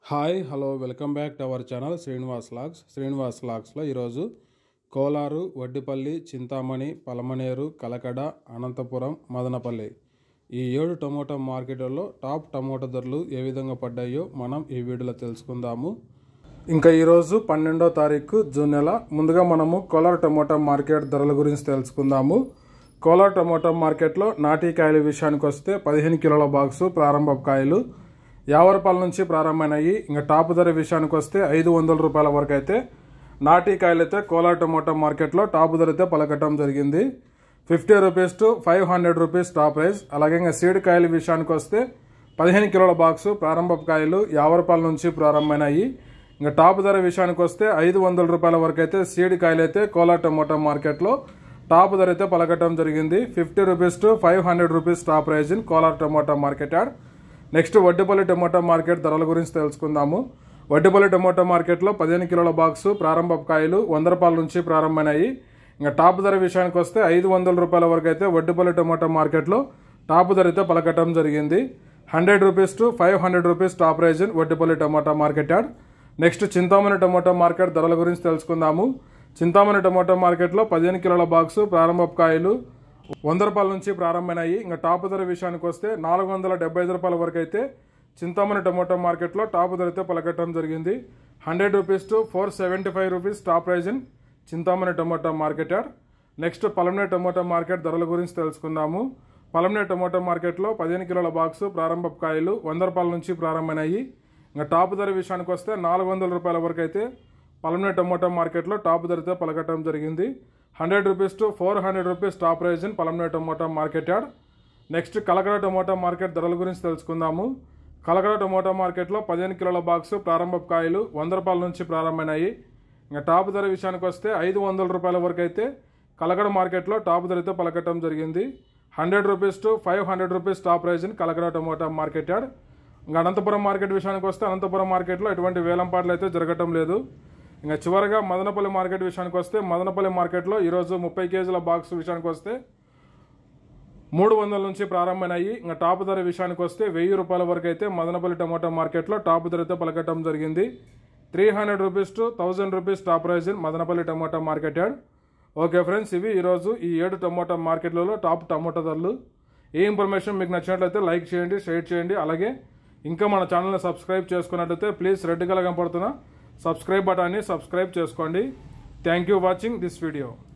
hi hello welcome back to our channel Srinivas vlogs శ్రీనివాస్ లాగ్స్లో ఈరోజు కోలారు వడ్డిపల్లి చింతామణి పలమనేరు కలకడ అనంతపురం మదనపల్లి ఈ ఏడు టమోటా మార్కెట్లలో టాప్ టమోటా ధరలు ఏ విధంగా పడ్డాయో మనం ఈ వీడియోలో తెలుసుకుందాము ఇంకా ఈరోజు పన్నెండో తారీఖు జూన్ నెల ముందుగా మనము కోలార్ టమోటా మార్కెట్ ధరల గురించి తెలుసుకుందాము కోలార్ టమోటా మార్కెట్లో నాటి కాయల విషయానికి వస్తే పదిహేను కిలోల బాక్సు ప్రారంభ కాయలు యాభై రూపాయల నుంచి ప్రారంభమైనాయి ఇంకా టాప్ ధర విషయానికి వస్తే ఐదు వందల రూపాయల వరకు అయితే నాటి కాయలు అయితే కోలార్ టమోటా మార్కెట్లో టాప్ ధర అయితే పలకటం జరిగింది fifty rupees to five hundred rupees top price అలాగే ఇంకా సీడ్ కాయల విషయానికి వస్తే పదిహేను కిలోల బాక్సు ప్రారంభ కాయలు యాభై రూపాయల నుంచి ప్రారంభమైనాయి ఇంకా టాప్ ధర విషయానికి వస్తే ఐదు వందల రూపాయల వరకు అయితే సీడ్ కాయలు అయితే కోలార్ టమోటా మార్కెట్లో టాప్ ధర అయితే పలకటం జరిగింది fifty rupees to five hundred rupees top price in Kolar tomato market and next Vaddipalli tomato market ధరల గురించి తెలుసుకుందాము వడ్డిపల్లి టమోటా మార్కెట్లో పదిహేను కిలోల బాక్సు ప్రారంభ కాయలు వంద రూపాయల నుంచి ప్రారంభమైనాయి ఇంకా టాప్ ధర విషయానికి వస్తే ఐదు వందల రూపాయల వరకు అయితే వడ్డిపల్లి టమోటా మార్కెట్లో టాప్ ధర అయితే పలకటం జరిగింది hundred rupees to five hundred rupees top price in Vaddipalli tomato market and next Chintamani tomato market ధరల గురించి తెలుసుకుందాము చింతామణి టమోటా మార్కెట్లో పదిహేను కిలోల బాక్సు ప్రారంభ కాయలు వంద రూపాయల నుంచి ప్రారంభమైనాయి ఇంకా టాప్ ధర విషయానికి వస్తే నాలుగు వందల డెబ్బై ఐదు రూపాయల వరకు అయితే చింతామణి టమోటా మార్కెట్లో టాప్ ధర అయితే పలకట్టడం జరిగింది hundred rupees to four seventy five rupees top price in Chintamani tomato market and next Palamaner tomato market ధరల గురించి తెలుసుకుందాము పలమనే టమోటా మార్కెట్లో పదిహేను కిలోల బాక్సు ప్రారంభ కాయలు వంద రూపాయల నుంచి ప్రారంభమైనాయి ఇంకా టాప్ ధర విషయానికి వస్తే నాలుగు వందల రూపాయల వరకు అయితే పలమనే టమోటా మార్కెట్లో టాప్ ధరతో పలకటం జరిగింది hundred rupees to four hundred rupees top price in Palamaner tomato market and next Kalakada tomato market ధరల గురించి తెలుసుకుందాము కలకడ టమోటా మార్కెట్లో పదిహేను కిలోల బాక్సు ప్రారంభ కాయలు వంద రూపాయల నుంచి ప్రారంభమైనాయి ఇంకా టాప్ ధర విషయానికి వస్తే ఐదు వందల రూపాయల వరకు అయితే కలకడ మార్కెట్లో టాప్ ధరతో పలకటం జరిగింది hundred rupees to five hundred rupees top price in Kalakada tomato market and ఇంకా అనంతపురం మార్కెట్ విషయానికి వస్తే అనంతపురం మార్కెట్లో ఎటువంటి వేలంపాట్లు అయితే జరగటం లేదు ఇంకా చివరగా మదనపల్లి మార్కెట్ విషయానికి వస్తే మదనపల్లి మార్కెట్లో ఈరోజు ముప్పై కేజీల బాక్స్ విషయానికి వస్తే మూడు వందల నుంచి ప్రారంభమైనాయి ఇంకా టాప్ ధర విషయానికి వస్తే వెయ్యి రూపాయల వరకు అయితే మదనపల్లి టమోటా మార్కెట్లో టాప్ ధరతో పలకటం జరిగింది three hundred rupees to thousand rupees top price in Madanapalli tomato market and okay friends ఇవి ఈరోజు ఈ ఏడు టమోటా మార్కెట్లలో టాప్ టమోటా ధరలు ఈ ఇన్ఫర్మేషన్ మీకు నచ్చినట్లయితే లైక్ చేయండి షేర్ చేయండి అలాగే ఇంకా మన ఛానల్ని సబ్స్క్రైబ్ చేసుకున్నట్లయితే ప్లీజ్ రెడ్ కలర్ కనపడుతున్న సబ్స్క్రైబ్ బటాన్ని సబ్స్క్రైబ్ చేసుకోండి thank you watching this video